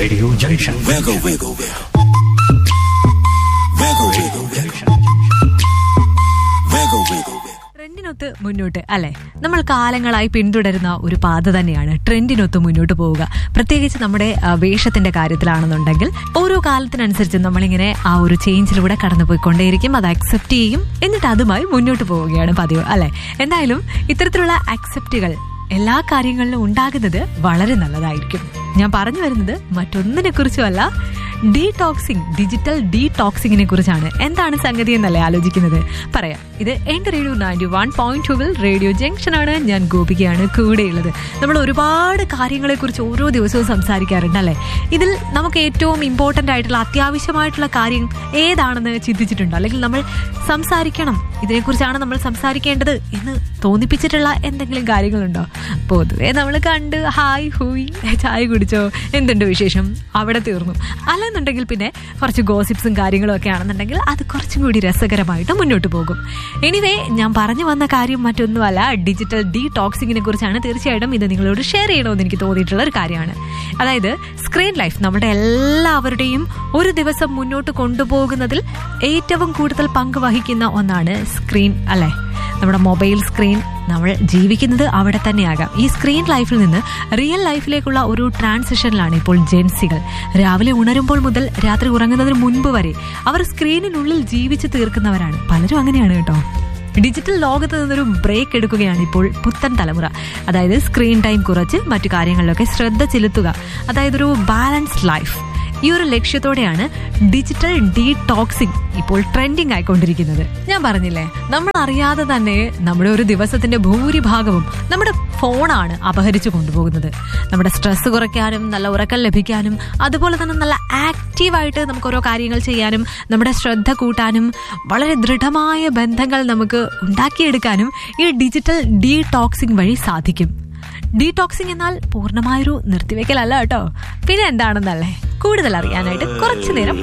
Radio Junction. Wiggle, wiggle, wiggle. Wiggle, wiggle, wiggle. Wiggle, wiggle, wiggle. ട്രെൻഡിനൊത്ത് മുന്നോട്ട് അല്ലെ നമ്മൾ കാലങ്ങളായി പിന്തുടരുന്ന ഒരു പാത തന്നെയാണ് ട്രെൻഡിനൊത്ത് മുന്നോട്ട് പോവുക പ്രത്യേകിച്ച് നമ്മുടെ ആ, വേഷത്തിന്റെ കാര്യത്തിലാണെന്നുണ്ടെങ്കിൽ ഓരോ കാലത്തിനനുസരിച്ച് നമ്മളിങ്ങനെ ആ ഒരു ചേഞ്ചിലൂടെ കടന്നു പോയിക്കൊണ്ടേയിരിക്കും അത് അക്സെപ്റ്റ് ചെയ്യും എന്നിട്ട് അതുമായി മുന്നോട്ട് പോവുകയാണ് പതിവ് അല്ലെ എന്തായാലും ഇത്തരത്തിലുള്ള അക്സെപ്റ്റുകൾ എല്ലാ കാര്യങ്ങളിലും ഉണ്ടാകുന്നത് വളരെ നല്ലതായിരിക്കും ഞാൻ പറഞ്ഞു വരുന്നത് മറ്റൊന്നിനെ കുറിച്ചുമല്ല ഡീടോക്സിംഗ് ഡിജിറ്റൽ ഡീടോക്സിങ്ങിനെ കുറിച്ചാണ് എന്താണ് സംഗതി എന്നല്ലേ ആലോചിക്കുന്നത് പറയാം ഇത് എന്റെ റേഡിയോ നയൻറ്റി വൺ പോയിന്റ് ടുവിൽ റേഡിയോ ജംഗ്ഷൻ ആണ് ഞാൻ ഗോപികയാണ് കൂടെയുള്ളത് നമ്മൾ ഒരുപാട് കാര്യങ്ങളെ കുറിച്ച് ഓരോ ദിവസവും സംസാരിക്കാറുണ്ട് അല്ലേ ഇതിൽ നമുക്ക് ഏറ്റവും ഇമ്പോർട്ടന്റ് ആയിട്ടുള്ള അത്യാവശ്യമായിട്ടുള്ള കാര്യം ഏതാണെന്ന് ചിന്തിച്ചിട്ടുണ്ടോ അല്ലെങ്കിൽ നമ്മൾ സംസാരിക്കണം ഇതിനെക്കുറിച്ചാണ് നമ്മൾ സംസാരിക്കേണ്ടത് എന്ന് തോന്നിപ്പിച്ചിട്ടുള്ള എന്തെങ്കിലും കാര്യങ്ങളുണ്ടോ പൊതുവേ നമ്മൾ കണ്ട് ഹായ് ഹൂയ് ചായ കുടിച്ചോ എന്തുണ്ട് വിശേഷം അവിടെ തീർന്നു അല്ലെന്നുണ്ടെങ്കിൽ പിന്നെ കുറച്ച് ഗോസിപ്സും കാര്യങ്ങളും ഒക്കെ ആണെന്നുണ്ടെങ്കിൽ അത് കുറച്ചും കൂടി രസകരമായിട്ട് മുന്നോട്ട് പോകും എനിവേ ഞാൻ പറഞ്ഞു വന്ന കാര്യം മറ്റൊന്നുമല്ല ഡിജിറ്റൽ ഡീ ടോക്സിങ്ങിനെ കുറിച്ചാണ് തീർച്ചയായിട്ടും ഇത് നിങ്ങളോട് ഷെയർ ചെയ്യണമെന്ന് എനിക്ക് തോന്നിയിട്ടുള്ള ഒരു കാര്യമാണ് അതായത് സ്ക്രീൻ ലൈഫ് നമ്മുടെ എല്ലാവരുടെയും ഒരു ദിവസം മുന്നോട്ട് കൊണ്ടുപോകുന്നതിൽ ഏറ്റവും കൂടുതൽ പങ്ക് വഹിക്കുന്ന ഒന്നാണ് സ്ക്രീൻ അല്ലേ നമ്മുടെ മൊബൈൽ സ്ക്രീൻ നമ്മൾ ജീവിക്കുന്നത് അവിടെ തന്നെയാകാം ഈ സ്ക്രീൻ ലൈഫിൽ നിന്ന് റിയൽ ലൈഫിലേക്കുള്ള ഒരു ട്രാൻസിഷനിലാണ് ഇപ്പോൾ ജെൻസികൾ രാവിലെ ഉണരുമ്പോൾ മുതൽ രാത്രി ഉറങ്ങുന്നതിന് മുൻപ് വരെ അവർ സ്ക്രീനിനുള്ളിൽ ജീവിച്ചു തീർക്കുന്നവരാണ് പലരും അങ്ങനെയാണ് കേട്ടോ ഡിജിറ്റൽ ലോകത്ത് നിന്നൊരു ബ്രേക്ക് എടുക്കുകയാണ് ഇപ്പോൾ പുത്തൻ തലമുറ അതായത് സ്ക്രീൻ ടൈം കുറച്ച് മറ്റു കാര്യങ്ങളിലൊക്കെ ശ്രദ്ധ ചെലുത്തുക അതായത് ഒരു ബാലൻസ്ഡ് ലൈഫ് ഈ ഒരു ലക്ഷ്യത്തോടെയാണ് ഡിജിറ്റൽ ഡീടോക്സിംഗ് ഇപ്പോൾ ട്രെൻഡിങ് ആയിക്കൊണ്ടിരിക്കുന്നത് ഞാൻ പറഞ്ഞില്ലേ നമ്മൾ അറിയാതെ തന്നെ നമ്മുടെ ഒരു ദിവസത്തിന്റെ ഭൂരിഭാഗവും നമ്മുടെ ഫോണാണ് അപഹരിച്ചു കൊണ്ടുപോകുന്നത് നമ്മുടെ സ്ട്രെസ് കുറയ്ക്കാനും നല്ല ഉറക്കം ലഭിക്കാനും അതുപോലെ തന്നെ നല്ല ആക്റ്റീവായിട്ട് നമുക്ക് ഓരോ കാര്യങ്ങൾ ചെയ്യാനും നമ്മുടെ ശ്രദ്ധ കൂട്ടാനും വളരെ ദൃഢമായ ബന്ധങ്ങൾ നമുക്ക് ഉണ്ടാക്കിയെടുക്കാനും ഈ ഡിജിറ്റൽ ഡീടോക്സിംഗ് വഴി സാധിക്കും ഡീടോക്സിംഗ് എന്നാൽ പൂർണ്ണമായൊരു നിർത്തിവെക്കലല്ല കേട്ടോ പിന്നെ എന്താണെന്നല്ലേ കൂടുതൽ അറിയാനായിട്ട് കുറച്ചു നേരം